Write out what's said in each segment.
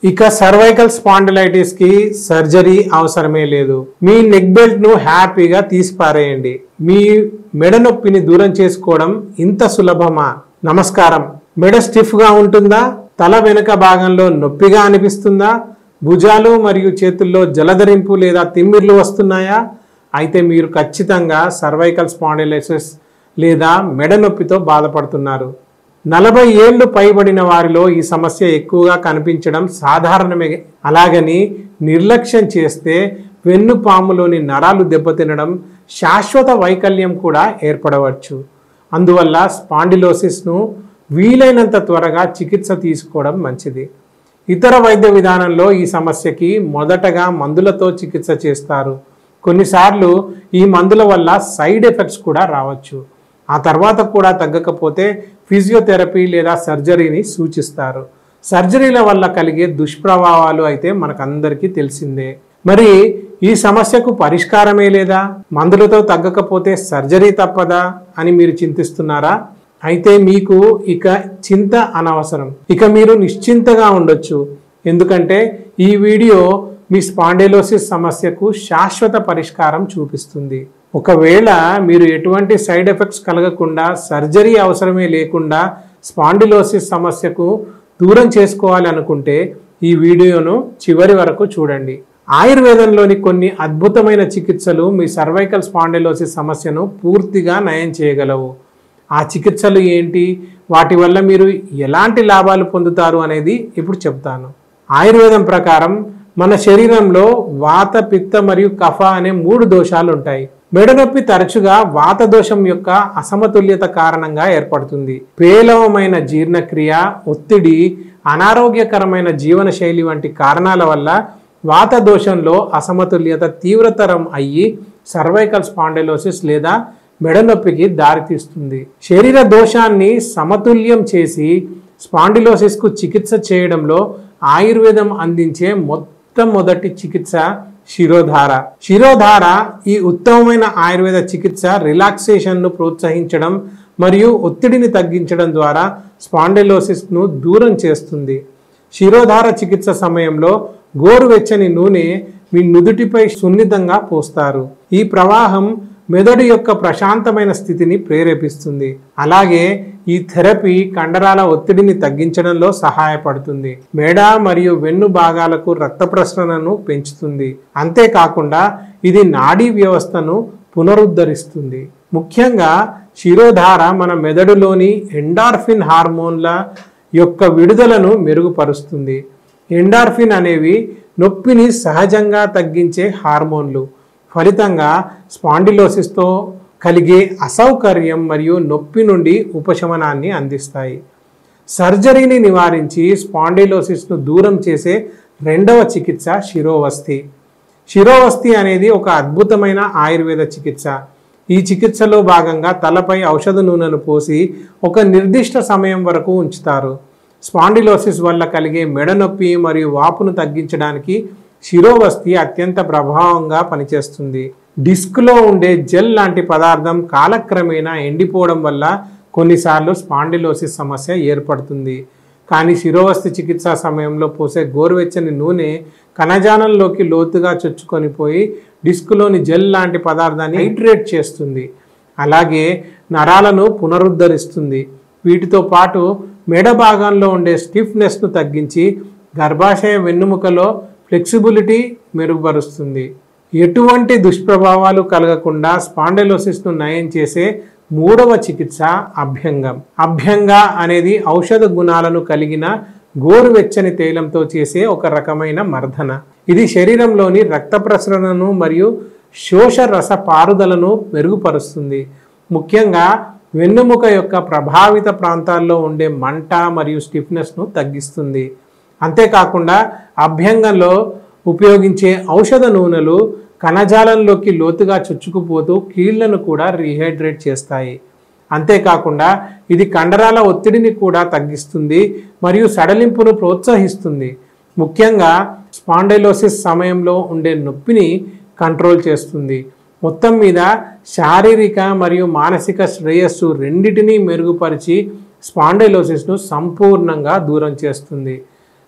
ఇక cervical spondylitis కి surgery అవసరమే లేదు మీ నెక్ బెల్ట్ ను హ్యాపీగా తీసి పారేయండి మీ మెడ నొప్పిని దూరం చేసుకోవడం ఇంత సులభమా నమస్కారం మెడ స్టిఫ్ గా ఉంటుందా తల వెనుక భాగంలో నొప్పిగా అనిపిస్తుందా భుజాలు మరియు చేతుల్లో జలధరింపు లేదా తిమ్మిర్లు వస్తున్నాయా అయితే మీరు ఖచ్చితంగా సర్వైకల్ స్పాండిలైసిస్ లేదా మెడ నొప్పితో బాధపడుతున్నారు నలభై ఏళ్లు పైబడిన వారిలో ఈ సమస్య ఎక్కువగా కనిపించడం సాధారణమే అలాగని నిర్లక్ష్యం చేస్తే వెన్నుపాములోని నరాలు దెబ్బతినడం శాశ్వత వైకల్యం కూడా ఏర్పడవచ్చు అందువల్ల స్పాండిలోసిస్ను వీలైనంత త్వరగా చికిత్స తీసుకోవడం మంచిది ఇతర వైద్య విధానంలో ఈ సమస్యకి మొదటగా మందులతో చికిత్స చేస్తారు కొన్నిసార్లు ఈ మందుల వల్ల సైడ్ ఎఫెక్ట్స్ కూడా రావచ్చు ఆ తర్వాత కూడా తగ్గకపోతే ఫిజియోథెరపీ లేదా సర్జరీని సూచిస్తారు సర్జరీల వల్ల కలిగే దుష్ప్రభావాలు అయితే మనకందరికీ తెలిసిందే మరి ఈ సమస్యకు పరిష్కారమే లేదా మందులతో తగ్గకపోతే సర్జరీ తప్పదా అని మీరు చింతిస్తున్నారా అయితే మీకు ఇక చింత అనవసరం ఇక మీరు నిశ్చింతగా ఉండొచ్చు ఎందుకంటే ఈ వీడియో మీ స్పాండేలోసిస్ సమస్యకు శాశ్వత పరిష్కారం చూపిస్తుంది ఒకవేళ మీరు ఎటువంటి సైడ్ ఎఫెక్ట్స్ కలగకుండా సర్జరీ అవసరమే లేకుండా స్పాండిలోసిస్ సమస్యకు దూరం చేసుకోవాలి అనుకుంటే ఈ వీడియోను చివరి వరకు చూడండి ఆయుర్వేదంలోని కొన్ని అద్భుతమైన చికిత్సలు మీ సర్వైకల్ స్పాండిలోసిస్ సమస్యను పూర్తిగా నయం చేయగలవు ఆ చికిత్సలు ఏంటి వాటి వల్ల మీరు ఎలాంటి లాభాలు పొందుతారు అనేది ఇప్పుడు చెప్తాను ఆయుర్వేదం ప్రకారం మన శరీరంలో వాత పిత్త మరియు కఫ అనే మూడు దోషాలు ఉంటాయి మెడనొప్పి తరచుగా వాత దోషం యొక్క అసమతుల్యత కారణంగా ఏర్పడుతుంది పేలవమైన జీర్ణక్రియ ఒత్తిడి అనారోగ్యకరమైన జీవన శైలి వంటి కారణాల వల్ల వాత దోషంలో అసమతుల్యత తీవ్రతరం అయ్యి సర్వైకల్ స్పాండైలోసిస్ లేదా మెడనొప్పికి దారితీస్తుంది శరీర దోషాన్ని సమతుల్యం చేసి స్పాండిలోసిస్కు చికిత్స చేయడంలో ఆయుర్వేదం అందించే మొట్టమొదటి చికిత్స శిరోధార శిరోధార ఈ ఉత్తమమైన ఆయుర్వేద చికిత్స రిలాక్సేషన్ను ప్రోత్సహించడం మరియు ఒత్తిడిని తగ్గించడం ద్వారా స్పాండిలోసిస్ను దూరం చేస్తుంది శిరోధార చికిత్స సమయంలో గోరువెచ్చని నూనె మీ నుదుటిపై సున్నితంగా పోస్తారు ఈ ప్రవాహం మెదడు యొక్క ప్రశాంతమైన స్థితిని ప్రేరేపిస్తుంది అలాగే ఈ థెరపీ కండరాల ఒత్తిడిని తగ్గించడంలో సహాయపడుతుంది మెడ మరియు వెన్ను భాగాలకు రక్త ప్రసరణను పెంచుతుంది అంతేకాకుండా ఇది నాడీ వ్యవస్థను పునరుద్ధరిస్తుంది ముఖ్యంగా శిరోధార మన మెదడులోని ఎండార్ఫిన్ హార్మోన్ల యొక్క విడుదలను మెరుగుపరుస్తుంది ఎండార్ఫిన్ అనేవి నొప్పిని సహజంగా తగ్గించే హార్మోన్లు ఫలితంగా స్పాండిలోసిస్తో కలిగే అసౌకర్యం మరియు నొప్పి నుండి ఉపశమనాన్ని అందిస్తాయి సర్జరీని నివారించి స్పాండిలోసిస్ను దూరం చేసే రెండవ చికిత్స శిరోవస్తి శిరోవస్తి అనేది ఒక అద్భుతమైన ఆయుర్వేద చికిత్స ఈ చికిత్సలో భాగంగా తలపై ఔషధ నూనెను పోసి ఒక నిర్దిష్ట సమయం వరకు ఉంచుతారు స్పాండిలోసిస్ వల్ల కలిగే మెడ నొప్పి మరియు వాపును తగ్గించడానికి శిరోవస్తి అత్యంత ప్రభావంగా పనిచేస్తుంది డిస్క్లో ఉండే జెల్ లాంటి పదార్థం కాలక్రమేణా ఎండిపోవడం వల్ల కొన్నిసార్లు స్పాండిలోసిస్ సమస్య ఏర్పడుతుంది కానీ శిరోవస్తి చికిత్స సమయంలో పోసే గోరువెచ్చని నూనె కణజాలంలోకి లోతుగా చొచ్చుకొని పోయి డిస్క్లోని జెల్ లాంటి పదార్థాన్ని హైడ్రేట్ చేస్తుంది అలాగే నరాలను పునరుద్ధరిస్తుంది వీటితో పాటు మెడ భాగంలో ఉండే స్టిఫ్నెస్ను తగ్గించి గర్భాశయ వెన్నుముకలో ఫ్లెక్సిబిలిటీ మెరుగుపరుస్తుంది ఎటువంటి దుష్ప్రభావాలు కలగకుండా స్పాండెలోసిస్ను నయం చేసే మూడవ చికిత్స అభ్యంగం అభ్యంగ అనేది ఔషధ గుణాలను కలిగిన గోరువెచ్చని తైలంతో చేసే ఒక రకమైన మర్దన ఇది శరీరంలోని రక్త ప్రసరణను మరియు శోష రస పారుదలను మెరుగుపరుస్తుంది ముఖ్యంగా వెన్నుముక యొక్క ప్రభావిత ప్రాంతాల్లో ఉండే మంట మరియు స్టిఫ్నెస్ను తగ్గిస్తుంది అంతేకాకుండా అభ్యంగంలో ఉపయోగించే ఔషధ నూనెలు కణజాలంలోకి లోతుగా చొచ్చుకుపోతూ కీళ్లను కూడా రీహైడ్రేట్ చేస్తాయి అంతేకాకుండా ఇది కండరాల ఒత్తిడిని కూడా తగ్గిస్తుంది మరియు సడలింపును ప్రోత్సహిస్తుంది ముఖ్యంగా స్పాండైలోసిస్ సమయంలో ఉండే నొప్పిని కంట్రోల్ చేస్తుంది మొత్తం మీద శారీరక మరియు మానసిక శ్రేయస్సు రెండిటినీ మెరుగుపరిచి స్పాండైలోసిస్ను సంపూర్ణంగా దూరం చేస్తుంది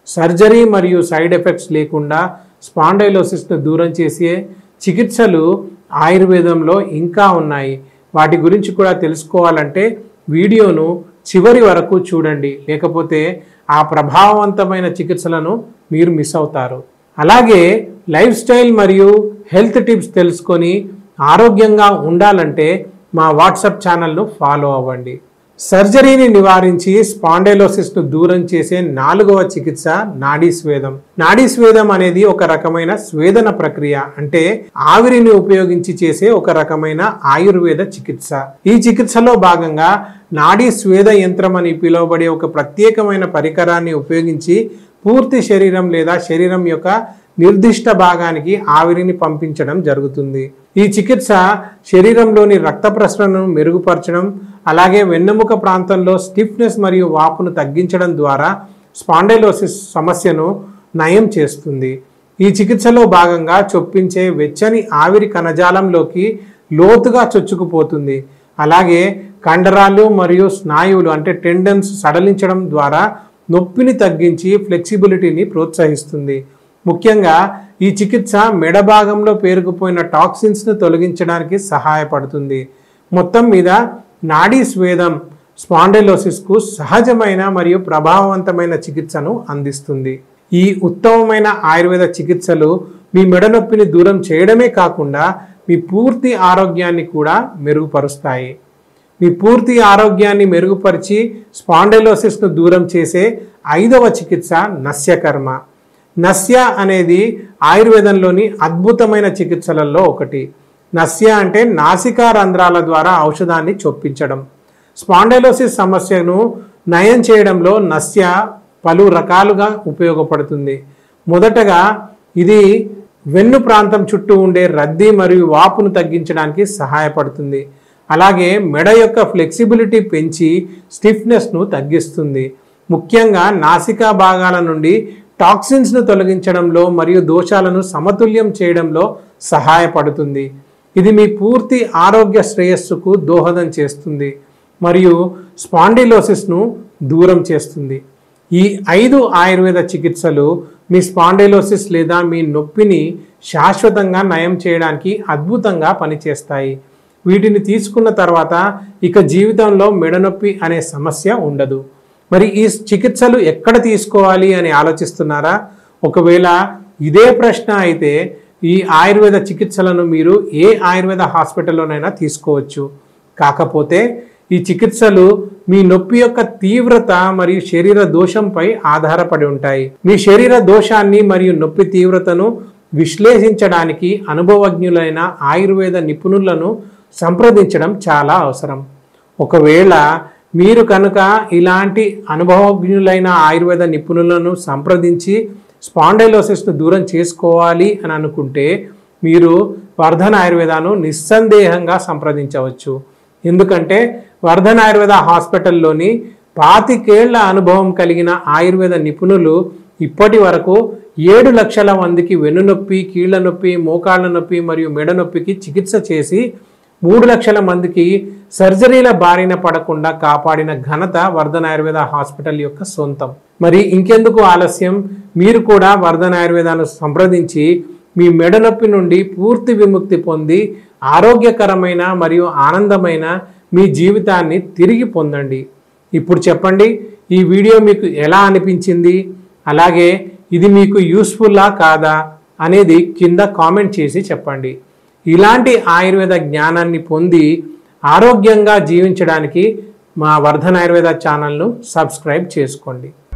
సర్జరీ మరియు సైడ్ ఎఫెక్ట్స్ లేకుండా స్పాండైలోసిస్ను దూరం చేసే చికిత్సలు ఆయుర్వేదంలో ఇంకా ఉన్నాయి వాటి గురించి కూడా తెలుసుకోవాలంటే వీడియోను చివరి వరకు చూడండి లేకపోతే ఆ ప్రభావవంతమైన చికిత్సలను మీరు మిస్ అవుతారు అలాగే లైఫ్ స్టైల్ మరియు హెల్త్ టిప్స్ తెలుసుకొని ఆరోగ్యంగా ఉండాలంటే మా వాట్సాప్ ఛానల్ను ఫాలో అవ్వండి సర్జరీని నివారించి స్పాండైలోసిస్ను దూరం చేసే నాలుగవ చికిత్స నాడీ స్వేదం నాడీ స్వేదం అనేది ఒక రకమైన స్వేదన ప్రక్రియ అంటే ఆవిరిని ఉపయోగించి చేసే ఒక రకమైన ఆయుర్వేద చికిత్స ఈ చికిత్సలో భాగంగా నాడీ స్వేద యంత్రం అని పిలువబడే ఒక ప్రత్యేకమైన పరికరాన్ని ఉపయోగించి పూర్తి శరీరం లేదా శరీరం యొక్క నిర్దిష్ట భాగానికి ఆవిరిని పంపించడం జరుగుతుంది ఈ చికిత్స శరీరంలోని రక్త ప్రసరణను మెరుగుపరచడం అలాగే వెన్నెముక ప్రాంతంలో స్టిఫ్నెస్ మరియు వాపును తగ్గించడం ద్వారా స్పాండైలోసిస్ సమస్యను నయం చేస్తుంది ఈ చికిత్సలో భాగంగా చొప్పించే వెచ్చని ఆవిరి కణజాలంలోకి లోతుగా చొచ్చుకుపోతుంది అలాగే కండరాలు మరియు స్నాయువులు అంటే టెండన్స్ సడలించడం ద్వారా నొప్పిని తగ్గించి ఫ్లెక్సిబిలిటీని ప్రోత్సహిస్తుంది ముఖ్యంగా ఈ చికిత్స మెడ భాగంలో పేరుకుపోయిన టాక్సిన్స్ను తొలగించడానికి సహాయపడుతుంది మొత్తం మీద నాడీ స్వేదం స్పాండైలోసిస్కు సహజమైన మరియు ప్రభావవంతమైన చికిత్సను అందిస్తుంది ఈ ఉత్తమమైన ఆయుర్వేద చికిత్సలు మీ మెడ నొప్పిని దూరం చేయడమే కాకుండా మీ పూర్తి ఆరోగ్యాన్ని కూడా మెరుగుపరుస్తాయి మీ పూర్తి ఆరోగ్యాన్ని మెరుగుపరిచి స్పాండైలోసిస్ను దూరం చేసే ఐదవ చికిత్స నస్యకర్మ నస్య అనేది ఆయుర్వేదంలోని అద్భుతమైన చికిత్సలలో ఒకటి నస్య అంటే నాసికా రంధ్రాల ద్వారా ఔషధాన్ని చొప్పించడం స్పాండైలోసిస్ సమస్యను నయం చేయడంలో నస్య పలు రకాలుగా ఉపయోగపడుతుంది మొదటగా ఇది వెన్ను ప్రాంతం చుట్టూ ఉండే రద్దీ మరియు వాపును తగ్గించడానికి సహాయపడుతుంది అలాగే మెడ యొక్క ఫ్లెక్సిబిలిటీ పెంచి స్టిఫ్నెస్ను తగ్గిస్తుంది ముఖ్యంగా నాసికా భాగాల నుండి టాక్సిన్స్ను తొలగించడంలో మరియు దోషాలను సమతుల్యం చేయడంలో సహాయపడుతుంది ఇది మీ పూర్తి ఆరోగ్య శ్రేయస్సుకు దోహదం చేస్తుంది మరియు స్పాండిలోసిస్ను దూరం చేస్తుంది ఈ ఐదు ఆయుర్వేద చికిత్సలు మీ స్పాండైలోసిస్ లేదా మీ నొప్పిని శాశ్వతంగా నయం చేయడానికి అద్భుతంగా పనిచేస్తాయి వీటిని తీసుకున్న తర్వాత ఇక జీవితంలో మెడనొప్పి అనే సమస్య ఉండదు మరి ఈ చికిత్సలు ఎక్కడ తీసుకోవాలి అని ఆలోచిస్తున్నారా ఒకవేళ ఇదే ప్రశ్న అయితే ఈ ఆయుర్వేద చికిత్సలను మీరు ఏ ఆయుర్వేద హాస్పిటల్లోనైనా తీసుకోవచ్చు కాకపోతే ఈ చికిత్సలు మీ నొప్పి యొక్క తీవ్రత మరియు శరీర దోషంపై ఆధారపడి ఉంటాయి మీ శరీర దోషాన్ని మరియు నొప్పి తీవ్రతను విశ్లేషించడానికి అనుభవజ్ఞులైన ఆయుర్వేద నిపుణులను సంప్రదించడం చాలా అవసరం ఒకవేళ మీరు కనుక ఇలాంటి అనుభవజ్ఞులైన ఆయుర్వేద నిపుణులను సంప్రదించి స్పాండైలోసిస్ను దూరం చేసుకోవాలి అని అనుకుంటే మీరు వర్ధన్ ఆయుర్వేదాను నిస్సందేహంగా సంప్రదించవచ్చు ఎందుకంటే వర్ధన్ ఆయుర్వేద హాస్పిటల్లోని పాతికేళ్ల అనుభవం కలిగిన ఆయుర్వేద నిపుణులు ఇప్పటి వరకు ఏడు లక్షల మందికి వెన్నునొప్పి కీళ్ల నొప్పి మోకాళ్ళ నొప్పి మరియు మెడ నొప్పికి చికిత్స చేసి మూడు లక్షల మందికి సర్జరీల బారిన పడకుండా కాపాడిన ఘనత వర్ధన్ ఆయుర్వేద హాస్పిటల్ యొక్క సొంతం మరి ఇంకెందుకు ఆలస్యం మీరు కూడా వర్ధన్ ఆయుర్వేదాన్ని సంప్రదించి మీ మెడ నొప్పి నుండి పూర్తి విముక్తి పొంది ఆరోగ్యకరమైన మరియు ఆనందమైన మీ జీవితాన్ని తిరిగి పొందండి ఇప్పుడు చెప్పండి ఈ వీడియో మీకు ఎలా అనిపించింది అలాగే ఇది మీకు యూస్ఫుల్లా కాదా అనేది కింద కామెంట్ చేసి చెప్పండి ఇలాంటి ఆయుర్వేద జ్ఞానాన్ని పొంది ఆరోగ్యంగా జీవించడానికి మా వర్ధన్ ఆయుర్వేద ఛానల్ను సబ్స్క్రైబ్ చేసుకోండి